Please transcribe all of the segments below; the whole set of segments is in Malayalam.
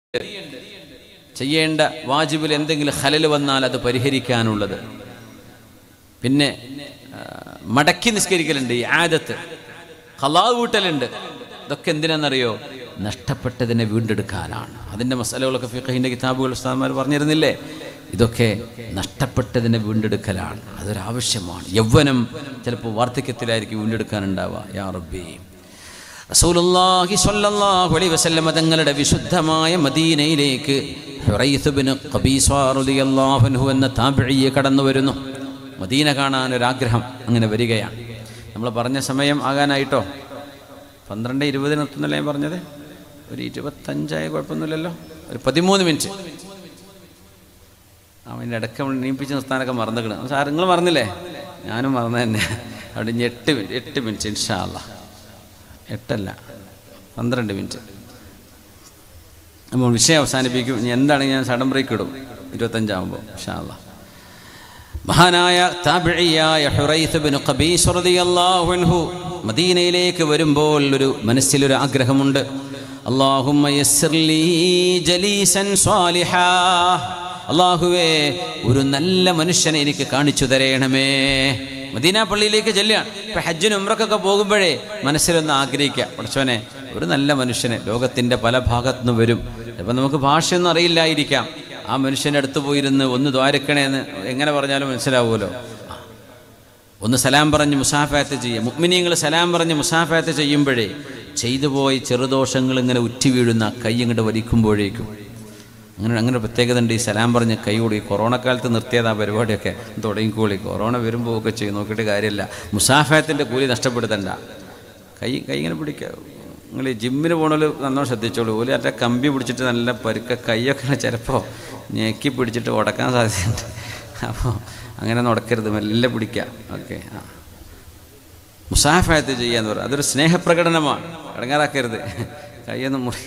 ചെയ്യേണ്ട വാജിബിൽ എന്തെങ്കിലും ഹലൽ വന്നാൽ അത് പരിഹരിക്കാനുള്ളത് പിന്നെ ആ, മടക്കി നിസ്കരിക്കലുണ്ട് ഈ ആദത്ത് ഹലാവ് വീട്ടലുണ്ട് ഇതൊക്കെ എന്തിനാണെന്നറിയോ നഷ്ടപ്പെട്ടതിനെ വീണ്ടെടുക്കാനാണ് അതിൻ്റെ മസാലകളൊക്കെ ഫിഖഹിൻ്റെ കിതാബുകൾ ഉസ്താദ്മാർ പറഞ്ഞിരുന്നില്ലേ ഇതൊക്കെ നഷ്ടപ്പെട്ടതിനെ വീണ്ടെടുക്കലാണ് അതൊരാവശ്യമാണ് യൗവനം ചിലപ്പോൾ വാർദ്ധക്യത്തിലായിരിക്കും വീണ്ടെടുക്കാനുണ്ടാവുക യാ റബ്ബി റസൂലുള്ളാഹി സ്വല്ലല്ലാഹു അലൈഹി വസല്ലമ തങ്ങളുടെ വിശുദ്ധമായ മദീനയിലേക്ക് ഹുറൈസ് ബിൻ ഖബീസ റളിയല്ലാഹു അൻഹു എന്ന താബിഈ കടന്നു വരുന്നു മദീന കാണാൻ ഒരാഗ്രഹം അങ്ങനെ വരികയാണ് നമ്മൾ പറഞ്ഞ സമയം ആകാനായിട്ടോ പന്ത്രണ്ട് ഇരുപതിന് എത്തുന്നല്ലേ ഞാൻ പറഞ്ഞത് ഒരു ഇരുപത്തഞ്ചായ കുഴപ്പമൊന്നുമില്ലല്ലോ ഒരു പതിമൂന്ന് മിനിറ്റ് അവൻ്റെ ഇടയ്ക്ക് അവൻ നീപ്പിച്ച് നിർത്താനൊക്കെ മറന്നിക്കണം സാർ നിങ്ങൾ മറന്നില്ലേ ഞാനും മറന്നു തന്നെ അവിടെ ഇനി എട്ട് മിനിറ്റ് എട്ട് മിനിറ്റ് ഇൻഷാ അല്ലാ എട്ടല്ല പന്ത്രണ്ട് മിനിറ്റ് നമ്മൾ വിഷയം അവസാനിപ്പിക്കും ഇനി എന്താണ് ഞാൻ സഡൻ ബ്രേക്ക് ഇടും ഇരുപത്തഞ്ചാകുമ്പോൾ ഇൻഷാല്ല മഹാനായ താബിഴിയായ ഹുറൈത്ത് ബിൻ ഖബീസ് റളിയല്ലാഹു അൻഹു മദീനയിലേക്ക് വരുമ്പോൾ ഒരു മനസ്സിലൊരു ആഗ്രഹമുണ്ട് അല്ലാഹുമ്മ യസ്സിർ ലീ ജലീസൻ സ്വാലിഹാ അള്ളാഹുവേ ഒരു നല്ല മനുഷ്യനെ എനിക്ക് കാണിച്ചു തരയണമേ മദീന പള്ളിയിലേക്ക് ചെല്ലുകയാണ് ഇപ്പം ഹജ്ജിന് ഉമ്രക്കൊക്കെ പോകുമ്പോഴേ മനസ്സിലൊന്ന് ആഗ്രഹിക്കുക പഠിച്ചവനെ ഒരു നല്ല മനുഷ്യനെ ലോകത്തിൻ്റെ പല ഭാഗത്തു നിന്ന് വരും ഇപ്പം നമുക്ക് ഭാഷയൊന്നും അറിയില്ലായിരിക്കാം ആ മനുഷ്യൻ്റെ അടുത്ത് പോയിരുന്ന് ഒന്ന് ദ്വാരക്കണേന്ന് എങ്ങനെ പറഞ്ഞാലും മനസ്സിലാവുമല്ലോ ഒന്ന് സലാം പറഞ്ഞ് മുസാഫാത്ത് ചെയ്യുക മുഗ്മിനിയങ്ങൾ സലാം പറഞ്ഞ് മുസാഫാത്ത് ചെയ്യുമ്പോഴേ ചെയ്തു പോയി ചെറുദോഷങ്ങൾ ഇങ്ങനെ ഉറ്റി വീഴുന്ന കൈ ഇങ്ങോട്ട് വലിക്കുമ്പോഴേക്കും അങ്ങനെ അങ്ങനെ പ്രത്യേകത ഉണ്ട് ഈ സലാം പറഞ്ഞ് കൈ കൂടി കൊറോണ കാലത്ത് നിർത്തിയത് ആ പരിപാടിയൊക്കെ തുടങ്ങിക്കോളി കൊറോണ വരുമ്പോൾ ഒക്കെ ചെയ്യും നോക്കിയിട്ട് കാര്യമില്ല മുസാഫാത്തിൻ്റെ കൂലി നഷ്ടപ്പെടുത്തണ്ട കൈ കൈ ഇങ്ങനെ പിടിക്കുക നിങ്ങൾ ഈ ജിമ്മിന് പോണത് നല്ലോണം ശ്രദ്ധിച്ചോളൂ ഓല് മറ്റേ കമ്പി പിടിച്ചിട്ട് നല്ല പരുക്ക കൈയൊക്കെ ചിലപ്പോൾ ഞെക്കി പിടിച്ചിട്ട് ഉടക്കാൻ സാധ്യതയുണ്ട് അപ്പോൾ അങ്ങനെ നടക്കരുത് മെല്ലെ പിടിക്കുക ഓക്കെ ആ മുസാഫായത്ത് ചെയ്യാന്ന് പറയും അതൊരു സ്നേഹപ്രകടനമാണ് ഇടങ്ങാറാക്കരുത് കൈയൊന്നും മുറി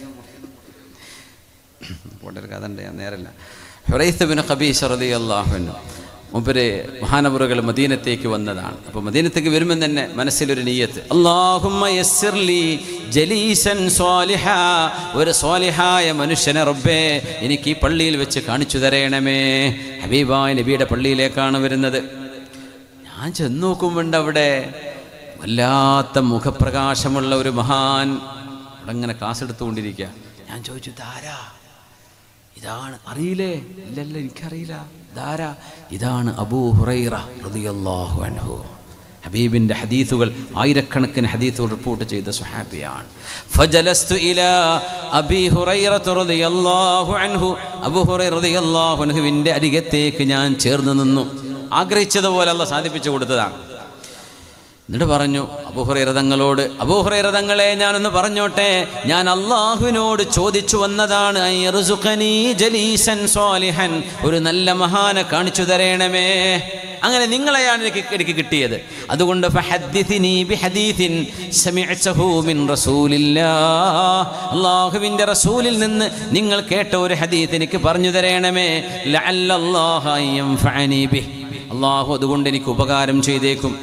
പോട്ടെ ഒരു കഥ ഉണ്ട് ഞാൻ നേരല്ല ഹുറൈത്ത് ബിൻ ഖബീസ് റളിയല്ലാഹു അൻഹു മൂപ്പര് മഹാനപുറകൾ മദീനത്തേക്ക് വന്നതാണ് അപ്പോൾ മദീനത്തേക്ക് വരുമ്പോൾ തന്നെ മനസ്സിലൊരു നീയത്ത് അല്ലാഹുമ്മ യസ്സിർലി ജലീസൻ സ്വാലിഹാ ഒരു സ്വാലിഹായ മനുഷ്യനെ റബ്ബേ എനിക്ക് ഈ പള്ളിയിൽ വെച്ച് കാണിച്ചു തരയണമേ ഹബീബായ നബിയുടെ പള്ളിയിലേക്കാണ് വരുന്നത് ഞാൻ ചെന്ന് നോക്കുമ്പോണ്ട് അവിടെ വല്ലാത്ത മുഖപ്രകാശമുള്ള ഒരു മഹാൻ അവിടെ ഇങ്ങനെ ക്ലാസ് എടുത്തുകൊണ്ടിരിക്കുക ഞാൻ ചോദിച്ചു ധാരാ ഇതാണ് അറിയില്ലേ ഇല്ലല്ല എനിക്കറിയില്ല ധാരാ ഇതാണ് അബൂ ഹുറൈറ റളിയല്ലാഹു അൻഹു ഹബീബിന്റെ ഹദീസുകൾ ആയിരക്കണക്കിന് ഹദീസുകൾ റിപ്പോർട്ട് ചെയ്ത സുഹാബിയാണ് ഫജലസ്തു ഇലാ അബീ ഹുറൈറ റളിയല്ലാഹു അൻഹു അബൂ ഹുറൈറ റളിയല്ലാഹു അൻഹുവിന്റെ അരികത്തേക്ക് ഞാൻ ചേർന്ന് നിന്നു ആഗ്രഹിച്ചതുപോലെ അല്ല സാധിപ്പിച്ചു കൊടുത്തതാണ് എന്നിട്ട് പറഞ്ഞു അബുഹുറൈറതങ്ങളോട് അബൂഹുറൈറതങ്ങളെ ഞാനൊന്ന് പറഞ്ഞോട്ടെ ഞാൻ അള്ളാഹുവിനോട് ചോദിച്ചു വന്നതാണ് ഐ യർസുഖനീ ജലീസൻ സ്വാലിഹൻ ഒരു നല്ല മഹാനെ കാണിച്ചു തരേണമേ അങ്ങനെ നിങ്ങളെയാണ് എനിക്ക് എനിക്ക് കിട്ടിയത് അതുകൊണ്ട് ഫഹദ്ദിഥിനി ബിഹദീഥിൻ സമിഅ്തഹു മിൻ റസൂലില്ലാഹ് അല്ലാഹുവിൻ്റെ റസൂലിൽ നിന്ന് നിങ്ങൾ കേട്ട ഒരു ഹദീത്ത് എനിക്ക് പറഞ്ഞു തരേണമേ ലഅല്ലല്ലാഹ യൻഫഅനി ബിഹ് അള്ളാഹു അതുകൊണ്ട് എനിക്ക് ഉപകാരം ചെയ്തേക്കും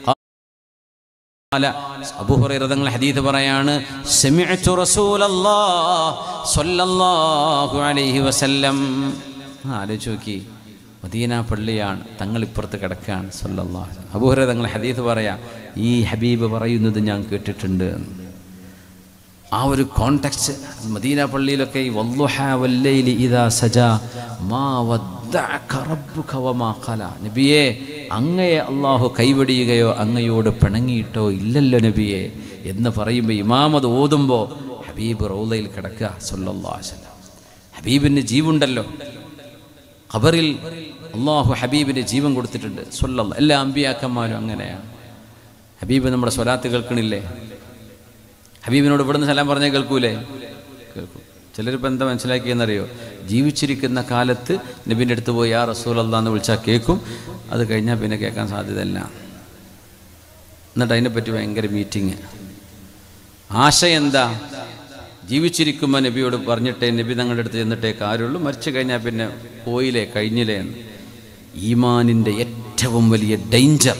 قال അബൂ ഹുറൈറ തങ്ങൾ ഹദീസ് പറയാണ് സമിഅ്തു റസൂലല്ലാഹ് സ്വല്ലല്ലാഹു അലൈഹി വസല്ലം ആ, ആലോചിച്ച് നോക്കി മദീന പള്ളിയാണ് തങ്ങൾ ഇപ്പുറത്ത് കിടക്കുകയാണ് സ്വല്ലല്ലാഹു അലൈഹി വസല്ലം. അബൂ ഹുറൈറ തങ്ങൾ ഹദീസ് പറയാ ഈ ഹബീബ് പറയുന്നത് ഞാൻ കേട്ടിട്ടുണ്ട് എന്ന്. ആ ഒരു കോണ്ടെക്സ്റ്റ് മദീന പള്ളിയിലൊക്കെ ഈ വല്ലുഹ വല്ലൈലി ഇദാ സജ മാ വദ്ദഅക റബ്ബുക വമാ ഖല നബിയേ അങ്ങയെ അള്ളാഹു കൈവടിയുകയോ അങ്ങയോട് പിണങ്ങിയിട്ടോ ഇല്ലല്ലോ നബിയെ എന്ന് പറയുമ്പോൾ ഇമാം അത് ഓതുമ്പോൾ ഹബീബ് റൗലയിൽ കിടക്കുക സല്ലല്ലാഹു അലൈഹി വസല്ലം ഹബീബിന് ജീവുണ്ടല്ലോ ഖബറിൽ അള്ളാഹു ഹബീബിന് ജീവൻ കൊടുത്തിട്ടുണ്ട് സല്ലല്ലാഹു എല്ലാ അമ്പിയാക്കന്മാരും അങ്ങനെയാണ് ഹബീബ് നമ്മുടെ സ്വലാത്ത് കേൾക്കണില്ലേ ഹബീബിനോട് ഇവിടുന്ന് സലാം പറഞ്ഞാൽ കേൾക്കൂലേ കേൾക്കും ചിലരിപ്പോൾ എന്താ മനസ്സിലാക്കിയെന്നറിയോ ജീവിച്ചിരിക്കുന്ന കാലത്ത് നബീൻ്റെ അടുത്ത് പോയി ആ റസൂൽ എന്ന് വിളിച്ചാൽ കേൾക്കും അത് കഴിഞ്ഞാൽ പിന്നെ കേൾക്കാൻ സാധ്യതയില്ല എന്നിട്ട് അതിനെപ്പറ്റി ഭയങ്കര മീറ്റിങ് ആശയം എന്താ ജീവിച്ചിരിക്കുമ്പോൾ നബിയോട് പറഞ്ഞിട്ടേ നബി തങ്ങളുടെ അടുത്ത് ചെന്നിട്ടേ കാര്യമുള്ളൂ മരിച്ചു കഴിഞ്ഞാൽ പിന്നെ പോയില്ലേ കഴിഞ്ഞില്ലേ എന്ന് ഈമാനിൻ്റെ ഏറ്റവും വലിയ ഡേഞ്ചർ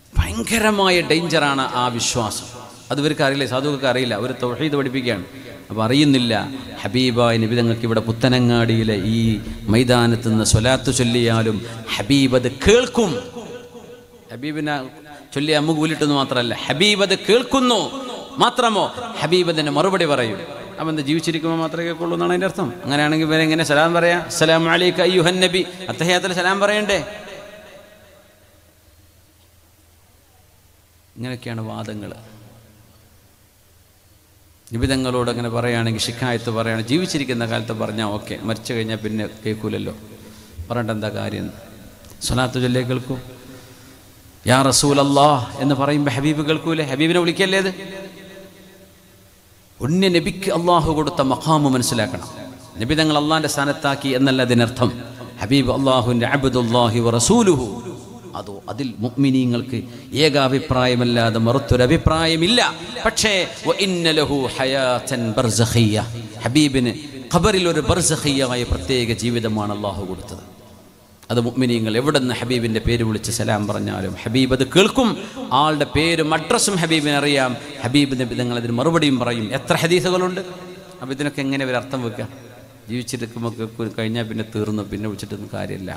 ഭയങ്കരമായ ഡേഞ്ചറാണ് ആ വിശ്വാസം അത് ഇവർക്ക് അറിയില്ല സാധുക്കൾക്ക് അറിയില്ല അവർ തൊഴീത് പഠിപ്പിക്കുകയാണ് അപ്പോൾ അറിയുന്നില്ല ഹബീബായ നിബിതങ്ങൾക്ക് ഇവിടെ പുത്തനങ്ങാടിയിലെ ഈ മൈതാനത്ത് നിന്ന് സ്വലാത്ത് ചൊല്ലിയാലും ഹബീബ് അത് കേൾക്കും ഹബീബിനെ ചൊല്ലി അമ്മ കൂലിട്ടെന്ന് മാത്രമല്ല ഹബീബ് അത് കേൾക്കുന്നു മാത്രമോ ഹബീബ് അതിന് മറുപടി പറയും അപ്പം എന്താ ജീവിച്ചിരിക്കുമ്പോൾ മാത്രമേ കേൾക്കുള്ളൂ എന്നാണ് അതിൻ്റെ അർത്ഥം അങ്ങനെയാണെങ്കിൽ ഇവരെ എങ്ങനെ സലാം പറയാം സലാം അലൈക്ക് അയ്യുഹൻ നബി അത്തഹയാത്തിൽ സലാം പറയണ്ടേ ഇങ്ങനെയൊക്കെയാണ് വാദങ്ങൾ നിബിതങ്ങളോട് അങ്ങനെ പറയുകയാണെങ്കിൽ ഷിക്കായത്ത് പറയുകയാണെങ്കിൽ ജീവിച്ചിരിക്കുന്ന കാലത്ത് പറഞ്ഞാൽ ഓക്കെ മരിച്ചു കഴിഞ്ഞാൽ പിന്നെ കേൾക്കൂലല്ലോ പറഞ്ഞിട്ട് എന്താ കാര്യം സ്വലാത്ത് ചൊല്ലേ കേൾക്കൂ യാ റസൂൽ അല്ലാഹ് എന്ന് പറയുമ്പോൾ ഹബീബ് കേൾക്കൂലേ ഹബീബിനെ വിളിക്കല്ലേ അത് ഉണ്യ നബിക്ക് അള്ളാഹു കൊടുത്ത മഖാമ് മനസ്സിലാക്കണം നബി തങ്ങൾ അള്ളാഹിൻ്റെ സ്ഥാനത്താക്കി എന്നല്ല അതിനർത്ഥം ഹബീബ് അള്ളാഹുവിൻ്റെ അബുദുല്ലാഹി വ റസൂലുഹു അതോ അതിൽ മുഅ്മിനീങ്ങൾക്ക് ഏകാഭിപ്രായമല്ലാതെ മറുത്തൊരു അഭിപ്രായമില്ല പക്ഷേ വ ഇന്ന ലഹു ഹയാതൻ ബർസഖിയ്യ ഹബീബിന് ഖബറിൽ ഒരു ബർസഖിയായ പ്രത്യേക ജീവിതമാണ് അള്ളാഹു കൊടുത്തത് അത് മുഅ്മിനീങ്ങൾ എവിടെ നിന്ന് ഹബീബിൻ്റെ പേര് വിളിച്ച് സലാം പറഞ്ഞാലും ഹബീബ് അത് കേൾക്കും ആളുടെ പേരും അഡ്രസ്സും ഹബീബിന് അറിയാം ഹബീബ് നബി തങ്ങൾ അതിന് മറുപടിയും പറയും എത്ര ഹദീസുകളുണ്ട് അപ്പോൾ ഇതിനൊക്കെ എങ്ങനെ ഒരു അർത്ഥം വെക്കുക ജീവിച്ചിരിക്കുമ്പോൾ കേൾക്കും കഴിഞ്ഞാൽ പിന്നെ തീർന്നു പിന്നെ വിളിച്ചിട്ടൊന്നും കാര്യമില്ല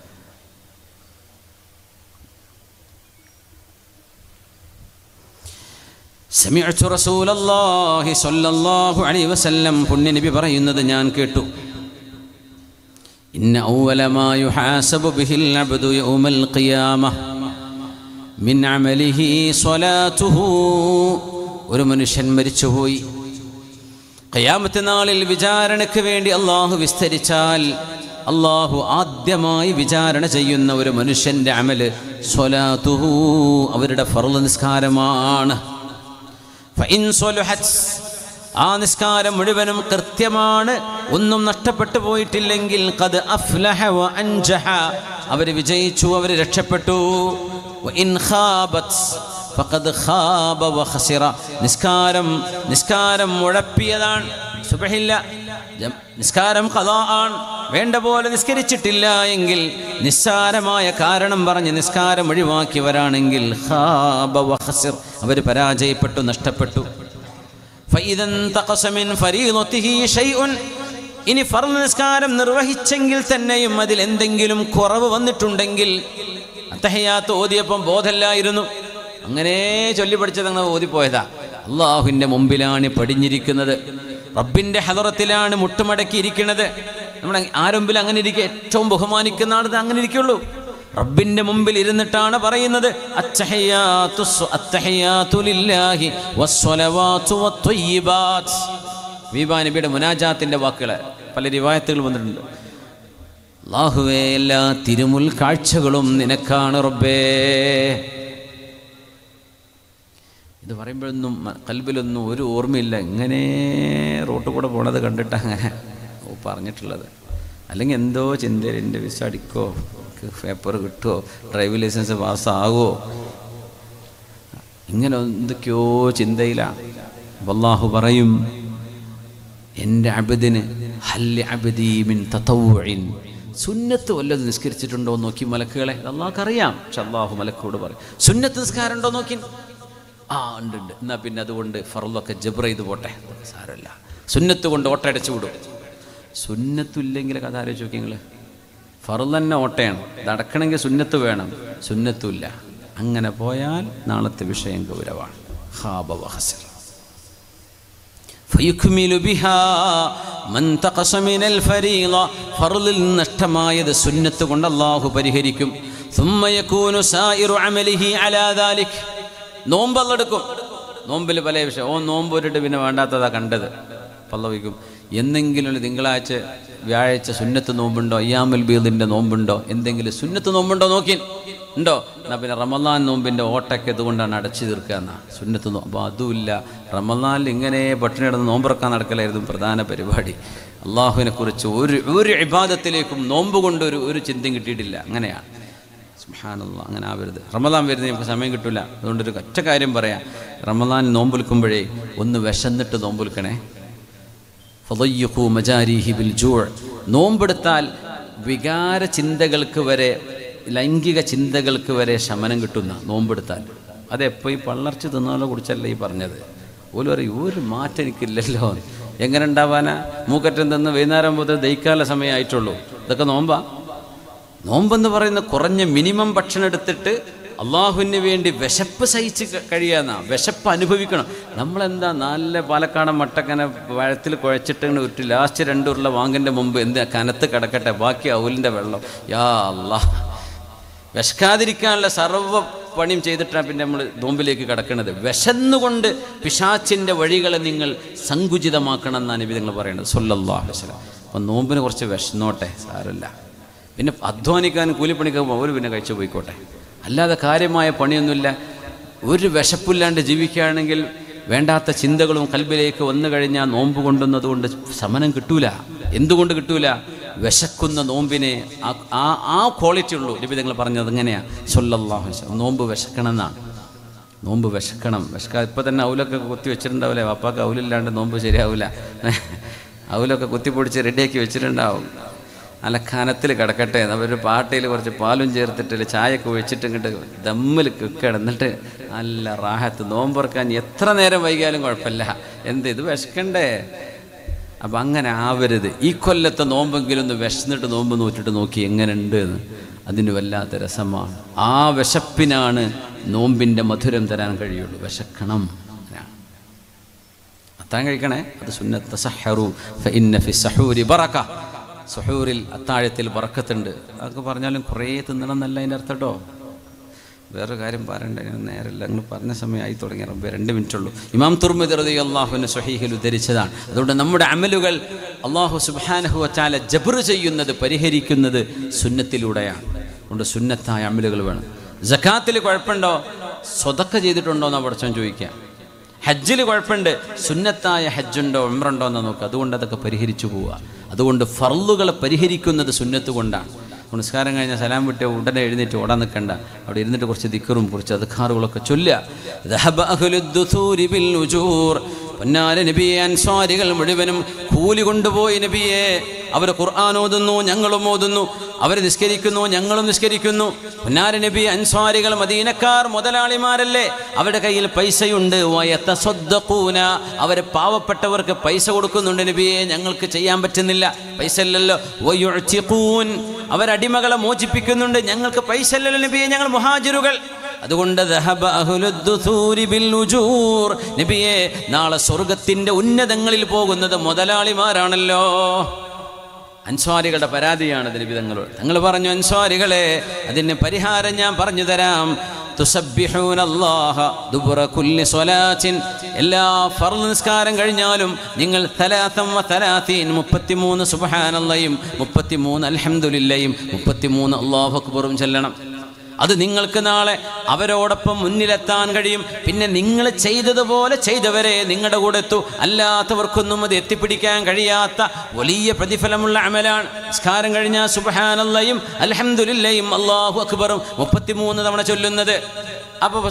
സമിഅ്തു റസൂലല്ലാഹി സ്വല്ലല്ലാഹു അലൈഹി വസല്ലം പുണ്യ നബി പറയുന്നത് ഞാൻ കേട്ടു إن أول ما يحاسب به العبد يوم القيامة من عمله صلاته ഒരു മനുഷ്യൻ മരിച്ചുപോയി ഖയാമത്ത് നാളിൽ വിചാരണയ്ക്ക് വേണ്ടി അള്ളാഹു വിസ്തരിച്ചാൽ അള്ളാഹു ആദ്യമായി വിചാരണ ചെയ്യുന്ന ഒരു മനുഷ്യൻ്റെ അമല് സ്വലാത്തുഹു അവരുടെ ഫർള് നിസ്കാരമാണ് ഫഇൻ സ്വലുഹത് ആ നിസ്കാരം മുഴുവനും കൃത്യമാണ് ഒന്നും നഷ്ടപ്പെട്ടു പോയിട്ടില്ലെങ്കിൽ കത് അഫ്ലഹ വ അൻജഹ അവർ വിജയിച്ചു അവർ രക്ഷപ്പെട്ടു വ ഇൻ ഖാബത് ഫഖദ് ഖാബ വ ഖസിറ നിസ്കാരം നിസ്കാരം ഉഴപ്പിയതാണ് സുബഹില്ല ജം- നിസ്കാരം ഖദാ ആണ് വേണ്ട പോലെ നിസ്കരിച്ചിട്ടില്ല എങ്കിൽ നിസ്സാരമായ കാരണം പറഞ്ഞ് നിസ്കാരം ഒഴിവാക്കിയവരാണെങ്കിൽ ഖാബ വ ഖസിർ അവർ പരാജയപ്പെട്ടു നഷ്ടപ്പെട്ടു فإذا انتقص من فريضته شيء ഇനി ഫർദ് നിസ്കാരം നിർവഹിച്ചെങ്കിൽ തന്നെയും അതിൽ എന്തെങ്കിലും കുറവ് വന്നിട്ടുണ്ടെങ്കിൽ അത്തഹയാത്ത് ഓതിയപ്പം ബോധമില്ലായിരുന്നു അങ്ങനെ ചൊല്ലി പഠിച്ചത് അങ്ങനെ ഓതിപ്പോയതാ അള്ളാഹുവിൻ്റെ മുമ്പിലാണ് പടിഞ്ഞിരിക്കുന്നത് റബ്ബിൻ്റെ ഹലറത്തിലാണ് മുട്ടുമടക്കിയിരിക്കുന്നത് നമ്മുടെ ആരൊമ്പിൽ അങ്ങനെ ഇരിക്കുക ഏറ്റവും ബഹുമാനിക്കുന്ന ആളത് അങ്ങനെ ഇരിക്കുള്ളൂ റബ്ബിന്റെ മുമ്പിൽ ഇരുന്നിട്ടാണ് പറയുന്നത് അത്തഹയ്യാത്തു സ്വ- അത്തഹയ്യാത്തു ലില്ലാഹി വസ്സലവാത്തു വത്വയ്യിബാത്ത്. വീബാ നബിയുടെ മുനാജാത്തിന്റെ വാക്കുകൾ പല റിവായത്തുകൾ വന്നിട്ടുണ്ട് അല്ലാഹുവേ എല്ലാ തിരുമുൽ കാഴ്ചകളും നിനക്കാണ് റബ്ബേ ഇത് പറയുമ്പോഴൊന്നും മ- കൽബിലൊന്നും ഒരു ഓർമ്മയില്ല ഇങ്ങനെ റോട്ടിൽ കൂടെ പോണത് കണ്ടിട്ട് അങ്ങനെ ഓ പറഞ്ഞിട്ടുള്ളത് അല്ലെങ്കിൽ എന്തോ ചിന്തയിൽ എൻ്റെ വിസ അടിക്കോ പേപ്പർ കിട്ടുമോ ഡ്രൈവിംഗ് ലൈസൻസ് പാസ്സാകുമോ ഇങ്ങനെ എന്തൊക്കെയോ ചിന്തയിലാണ് വല്ലാഹു പറയും എൻ്റെ അബദിന് ഹല്ല് അബദീ മിൻ തതവ്വുഇൻ സുന്നത്ത് വല്ലത് നിസ്കരിച്ചിട്ടുണ്ടോ എന്ന് നോക്കി മലക്കുകളെ അള്ളാഹ്ക്ക് അറിയാം പക്ഷെ അള്ളാഹു മലക്കോട് പറയും സുന്നത്ത് നിസ്കാരം ഉണ്ടോ നോക്കി ആ ഉണ്ട് ഉണ്ട് എന്നാൽ പിന്നെ അതുകൊണ്ട് ഫറലൊക്കെ ജബ്ര ചെയ്ത് പോട്ടെ സാരമില്ല സുന്നത്ത് കൊണ്ട് ഓട്ടയടച്ചു വിടും സുന്നത്തില്ലെങ്കിൽ കഥ ആലോചിച്ച് നോക്കി നിങ്ങൾ ഫറൽ തന്നെ ഓട്ടയാണ് നടക്കണമെങ്കിൽ സുന്നത്ത് വേണം സുന്നത്തുമില്ല അങ്ങനെ പോയാൽ നാളത്തെ വിഷയം ഗൗരവമാണ് ഹാബ വഹസർ فيكمل بها من تقص من الفريضة ഫർളിൽ നഷ്ടമായത് സുന്നത്ത് കൊണ്ട് അള്ളാഹു പരിഹരിക്കും ثم يكون سائر عمله على ذلك നോമ്പല്ലെടുക്കും നോമ്പിൽ പല വിഷയം ഓ നോമ്പ് ഒരിട്ട് പിന്നെ വേണ്ടാത്തതാ കണ്ടത് പല്ലവിക്കും എന്തെങ്കിലും ഒരു തിങ്കളാഴ്ച വ്യാഴാഴ്ച സുന്നത്ത് നോമ്പുണ്ടോ അയ്യാമുൽ ബീദിൻ്റെ നോമ്പുണ്ടോ എന്തെങ്കിലും സുന്നത്ത് നോമ്പുണ്ടോ നോക്കി ഉണ്ടോ എന്നാൽ പിന്നെ റമദാൻ നോമ്പിൻ്റെ ഓട്ടൊക്കെ ഇതുകൊണ്ടാണ് അടച്ചു തീർക്കുക എന്നാ സുന്നത്ത് നോ അപ്പോൾ അതുമില്ല റമദാനിൽ ഇങ്ങനെ പട്ടിണി കിടന്ന് നോമ്പിറക്കാൻ നടക്കലായിരുന്നു പ്രധാന പരിപാടി അള്ളാഹുവിനെ കുറിച്ച് ഒരു ഒരു ഇബാദത്തിലേക്കും നോമ്പ് കൊണ്ട് ഒരു ഒരു ചിന്തയും കിട്ടിയിട്ടില്ല അങ്ങനെയാണ് സുബ്ഹാനല്ലാഹ് അങ്ങനെ ആവരുത് റമദാൻ വരുന്ന നമുക്ക് സമയം കിട്ടില്ല അതുകൊണ്ടൊരു ഒറ്റ കാര്യം പറയാം റമദാൻ നോമ്പുൽക്കുമ്പോഴേ ഒന്ന് വിശന്നിട്ട് നോമ്പുൽക്കണേ ഫضيقوا مجاريه بالجوع നോമ്പെടുത്താൽ വികാര ചിന്തകൾക്ക് വരെ ലൈംഗിക ചിന്തകൾക്ക് വരെ ശമനം കിട്ടുന്ന നോമ്പെടുത്താൽ അതെപ്പോൾ ഈ പള്ളർച്ച് തിന്നാലോ കുറിച്ചല്ല ഈ പറഞ്ഞത് ഓല് പറയും ഒരു മാറ്റം എനിക്കില്ലല്ലോ എങ്ങനെ ഉണ്ടാവാനാ മൂക്കറ്റം തന്ന് വൈകുന്നേരം മുതൽ ദഹിക്കാനുള്ള സമയമായിട്ടുള്ളൂ ഇതൊക്കെ നോമ്പാ നോമ്പെന്ന് പറയുന്ന കുറഞ്ഞ മിനിമം ഭക്ഷണം എടുത്തിട്ട് അള്ളാഹുവിന് വേണ്ടി വിശപ്പ് സഹിച്ച് ക- കഴിയാന്നാ വിശപ്പ് അനുഭവിക്കണം നമ്മളെന്താ നല്ല പാലക്കാടൻ മട്ടക്കനെ വഴത്തിൽ കുഴച്ചിട്ട് ഇങ്ങനെ ഉരുട്ടി ലാസ്റ്റ് രണ്ടുരുള്ള വാങ്ങിൻ്റെ മുമ്പ് എന്താ കനത്ത് കിടക്കട്ടെ ബാക്കി ഔലിൻ്റെ വെള്ളം യാ അല്ലാ വിശക്കാതിരിക്കാനുള്ള സർവ്വ പണിയും ചെയ്തിട്ടാണ് പിന്നെ നമ്മൾ നോമ്പിലേക്ക് കടക്കുന്നത് വിശന്നുകൊണ്ട് പിശാച്ചിൻ്റെ വഴികളെ നിങ്ങൾ സങ്കുചിതമാക്കണം എന്നാണ് നബി നിങ്ങൾ പറയുന്നത് സല്ലല്ലാഹു അലൈഹി വസല്ലം അപ്പം നോമ്പിന് കുറച്ച് വിശന്നോട്ടെ സാരമില്ല പിന്നെ അധ്വാനിക്കാനും കൂലിപ്പണിക്കാൻ പോകുമ്പോൾ അവർ പിന്നെ കഴിച്ചു പോയിക്കോട്ടെ അല്ലാതെ കാര്യമായ പണിയൊന്നുമില്ല ഒരു വിശപ്പില്ലാണ്ട് ജീവിക്കുകയാണെങ്കിൽ വേണ്ടാത്ത ചിന്തകളും കൽബിലേക്ക് വന്നു കഴിഞ്ഞാൽ നോമ്പ് കൊണ്ടുവന്നത് കൊണ്ട് ശമനം കിട്ടൂല എന്തുകൊണ്ട് കിട്ടൂല വിശക്കുന്ന നോമ്പിനെ ആ ആ ആ ക്വാളിറ്റി ഉള്ളൂ നബി നിങ്ങൾ പറഞ്ഞത് എങ്ങനെയാണ് സൊല്ലാഹു വസല്ലം. നോമ്പ് വിശക്കണം എന്നാണ് നോമ്പ് വിശക്കണം വിശക്കാ ഇപ്പം തന്നെ ഔലൊക്കെ കുത്തി വെച്ചിട്ടുണ്ടാവില്ലേ വാപ്പാക്ക് ഔലില്ലാണ്ട് നോമ്പ് ശരിയാവില്ല ഔലൊക്കെ കുത്തിപ്പൊടിച്ച് റെഡിയാക്കി വെച്ചിട്ടുണ്ടാവും നല്ല കനത്തിൽ കിടക്കട്ടെ അവർ പാട്ടയിൽ കുറച്ച് പാലും ചേർത്തിട്ട് ചായയൊക്കെ ഒഴിച്ചിട്ട് ഇങ്ങോട്ട് ദമ്മിൽ കിടന്നിട്ട് നല്ല റാഹത്ത് നോമ്പറക്കാൻ എത്ര നേരം വൈകിയാലും കുഴപ്പമില്ല എന്ത് ഇത് വിശക്കണ്ടേ അപ്പം അങ്ങനെ ആവരുത് ഈ കൊല്ലത്തെ നോമ്പെങ്കിലും ഒന്ന് വിശന്നിട്ട് നോമ്പ് നോറ്റിട്ട് നോക്കി എങ്ങനെയുണ്ട് എന്ന് അതിന് വല്ലാത്ത രസമാണ് ആ വിശപ്പിനാണ് നോമ്പിൻ്റെ മധുരം തരാൻ കഴിയുള്ളൂ വിശക്കണം അങ്ങനെയാണ്. അത്താഴം കഴിക്കണേ അത് സുന്നത്ത് സഹറു ഫഇന്ന ഫി സഹൂരി ബറക സഹൂരിൽ അത്താഴത്തിൽ ബറക്കത്തുണ്ട് അതൊക്കെ പറഞ്ഞാലും കുറേ തിന്നണം എന്നല്ല അതിൻ്റെ അർത്ഥം കേട്ടോ വേറെ കാര്യം പറയണ്ട ഞാൻ നേരല്ല നിങ്ങൾ പറഞ്ഞ സമയമായി തുടങ്ങിയ റബ്ബെ രണ്ട് മിനിറ്റ് ഉള്ളൂ ഇമാം തുർമിദ് റതി അള്ളാഹുവിൻ്റെ സ്വഹീഹിൽ ഉദ്ധരിച്ചതാണ് അതുകൊണ്ട് നമ്മുടെ അമലുകൾ അള്ളാഹു സുബാനഹു വച്ചാല ജബർ ചെയ്യുന്നത് പരിഹരിക്കുന്നത് സുന്നത്തിലൂടെയാണ് അതുകൊണ്ട് സുന്നത്തായ അമലുകൾ വേണം ജക്കാത്തിൽ കുഴപ്പമുണ്ടോ സ്വതക്ക ചെയ്തിട്ടുണ്ടോ എന്നാണ് പഠിച്ചോൻ ചോദിക്കുക ഹജ്ജിൽ കുഴപ്പമുണ്ട് സുന്നത്തായ ഹജ്ജുണ്ടോ ഉമ്രുണ്ടോ എന്ന് നോക്കുക അതുകൊണ്ട് അതൊക്കെ പരിഹരിച്ചു പോവുക അതുകൊണ്ട് ഫർളുകളെ പരിഹരിക്കുന്നത് സുന്നത്ത് കൊണ്ടാണ് നമസ്കാരം കഴിഞ്ഞ സലാം വിട്ട് ഉടനെ എഴുന്നേറ്റ് ഓടാൻ നിൽക്കണ്ട അവിടെ ഇരുന്നിട്ട് കുറച്ച് ദിക്കറും കുറച്ച് അധികാറുകളൊക്കെ ചൊല്ലുക പൊന്നാര നബിയെ അൻസ്വാരികൾ മുഴുവനും കൂലി കൊണ്ടുപോയി നബിയെ അവർ ഖുർആൻ ഓതുന്നു ഞങ്ങളും ഓതുന്നു അവർ നിസ്കരിക്കുന്നു ഞങ്ങളും നിസ്കരിക്കുന്നു പൊന്നാര നബി അൻസ്വാരികൾ മദീനക്കാർ മുതലാളിമാരല്ലേ അവരുടെ കയ്യിൽ പൈസയുണ്ട് വയത്തസ്വദ്ദഖൂന അവർ പാവപ്പെട്ടവർക്ക് പൈസ കൊടുക്കുന്നുണ്ട് നബിയെ ഞങ്ങൾക്ക് ചെയ്യാൻ പറ്റുന്നില്ല പൈസ ഇല്ലല്ലോ വയുഅ്തിഖൂൻ അവരടിമകളെ മോചിപ്പിക്കുന്നുണ്ട് ഞങ്ങൾക്ക് പൈസ ഇല്ലല്ലോ നബിയെ ഞങ്ങൾ മുഹാജിറുകൾ അതുകൊണ്ട് ദഹബ അഹ്ലുദ്ദുഥൂരി ബിൽ ഉജൂർ. നബിയെ നാളെ സ്വർഗത്തിന്റെ ഉന്നതങ്ങളിൽ പോകുന്നത് മുതലാളിമാരാണല്ലോ അൻസ്വാരികളുടെ പരാതിയാണ് നബി തങ്ങളോട് തങ്ങൾ പറഞ്ഞു അൻസ്വാരികളെ അതിന് പരിഹാരം ഞാൻ പറഞ്ഞു തരാം തുസബ്ബിഹൂന അല്ലാഹ ദുബുറ കുല്ലി സ്വലാത്തിൻ എല്ലാ ഫർള് നിസ്കാരം കഴിഞ്ഞാലും നിങ്ങൾ തലാത്തം വ തലാത്തീൻ മുപ്പത്തിമൂന്ന് സുബ്ഹാനല്ലയും മുപ്പത്തിമൂന്ന് അൽഹംദുലില്ലയും മുപ്പത്തിമൂന്ന് അല്ലാഹു അക്ബറും ചെല്ലണം അത് നിങ്ങൾക്ക് നാളെ അവരോടൊപ്പം മുന്നിലെത്താൻ കഴിയും പിന്നെ നിങ്ങൾ ചെയ്തതുപോലെ ചെയ്തവരെ നിങ്ങളുടെ കൂടെ എത്തൂ അല്ലാത്തവർക്കൊന്നും അത് എത്തിപ്പിടിക്കാൻ കഴിയാത്ത വലിയ പ്രതിഫലമുള്ള അമലാണ് നിസ്കാരം കഴിഞ്ഞാൽ സുബഹാനല്ലയും അൽഹംദുലില്ലയും അള്ളാഹു അക്ബറും മുപ്പത്തിമൂന്ന് തവണ ചൊല്ലുന്നത് അപ്പോൾ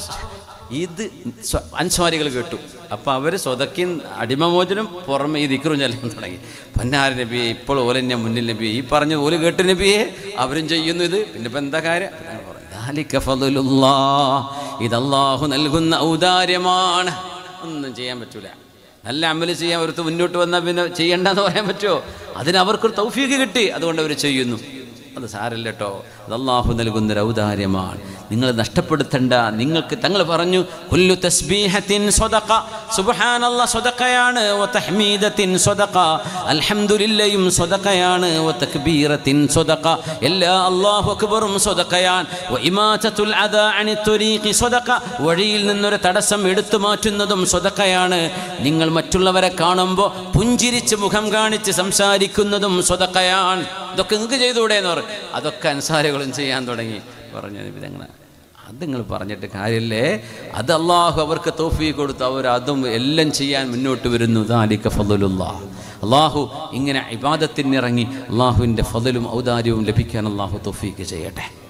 ഇത് സ്വ- അൻസ്വാരികൾ കേട്ടു അപ്പോൾ അവർ സ്വതക്കി അടിമമോചനം പുറമെ ഈ ദിക്റും ചെല്ലാൻ തുടങ്ങി പൊന്നാര നബിയെ ഇപ്പോൾ ഓലെന്നെ മുന്നിൽ നബിയെ ഈ പറഞ്ഞ ഓല് കേട്ട് നബിയെ അവരും ചെയ്യുന്നു ഇത് പിന്നെ ഇപ്പം എന്താ കാര്യം അതാണ് പറഞ്ഞത്. ذَلِكَ فَضْلُ اللَّهِ. ഇത് അള്ളാഹു നൽകുന്ന ഔദാര്യമാണ് ഒന്നും ചെയ്യാൻ പറ്റൂല നല്ല അമല് ചെയ്യാൻ ഒരുത്ത് മുന്നോട്ട് വന്നാൽ പിന്നെ ചെയ്യണ്ടെന്ന് പറയാൻ പറ്റുമോ അതിന് അവർക്കൊരു തൗഫീക്ക് കിട്ടി അതുകൊണ്ട് അവർ ചെയ്യുന്നു അത് സാരല്ല കേട്ടോ അത് അള്ളാഹു നൽകുന്നൊരു ഔദാര്യമാണ് നിങ്ങൾ നഷ്ടപ്പെടുത്തണ്ട നിങ്ങൾക്ക് തങ്ങൾ പറഞ്ഞു കുല്ലു തസ്ബീഹത്തിൻ സ്വതക്ക സുബ്ഹാനല്ലാ സ്വതക്കയാണ് വ തഹ്മീദത്തിൻ സ്വതക്ക അൽഹംദുലില്ലയും സ്വതക്കയാണ് വ തക്ബീറത്തിൻ സ്വതക്ക എല്ലാ അല്ലാഹു അക്ബറും സ്വതക്കയാണ് വ ഇമാതത്തുൽ അദാ അനി തുരീഖി സ്വതക്ക വഴിയിൽ നിന്നൊരു തടസ്സം എടുത്തു മാറ്റുന്നതും സ്വതക്കയാണ് നിങ്ങൾ മറ്റുള്ളവരെ കാണുമ്പോൾ പുഞ്ചിരിച്ച് മുഖം കാണിച്ച് സംസാരിക്കുന്നതും സ്വതക്കയാണ് ഇതൊക്കെ നിങ്ങൾക്ക് ചെയ്തുകൂടെ എന്ന് പറയും അതൊക്കെ അൻസാരികളും ചെയ്യാൻ തുടങ്ങി പറഞ്ഞു വിധങ്ങൾ അത് നിങ്ങൾ പറഞ്ഞിട്ട് കാര്യമില്ലേ അത് അള്ളാഹു അവർക്ക് തോഫി കൊടുത്ത് അവർ അതും എല്ലാം ചെയ്യാൻ മുന്നോട്ട് വരുന്നു ദാലിക ഫضലുള്ള അള്ളാഹു ഇങ്ങനെ ഇബാദത്തിനിറങ്ങി അള്ളാഹുവിൻ്റെ ഫضലും ഔദാര്യവും ലഭിക്കാൻ അള്ളാഹു തോഫീക്ക് ചെയ്യട്ടെ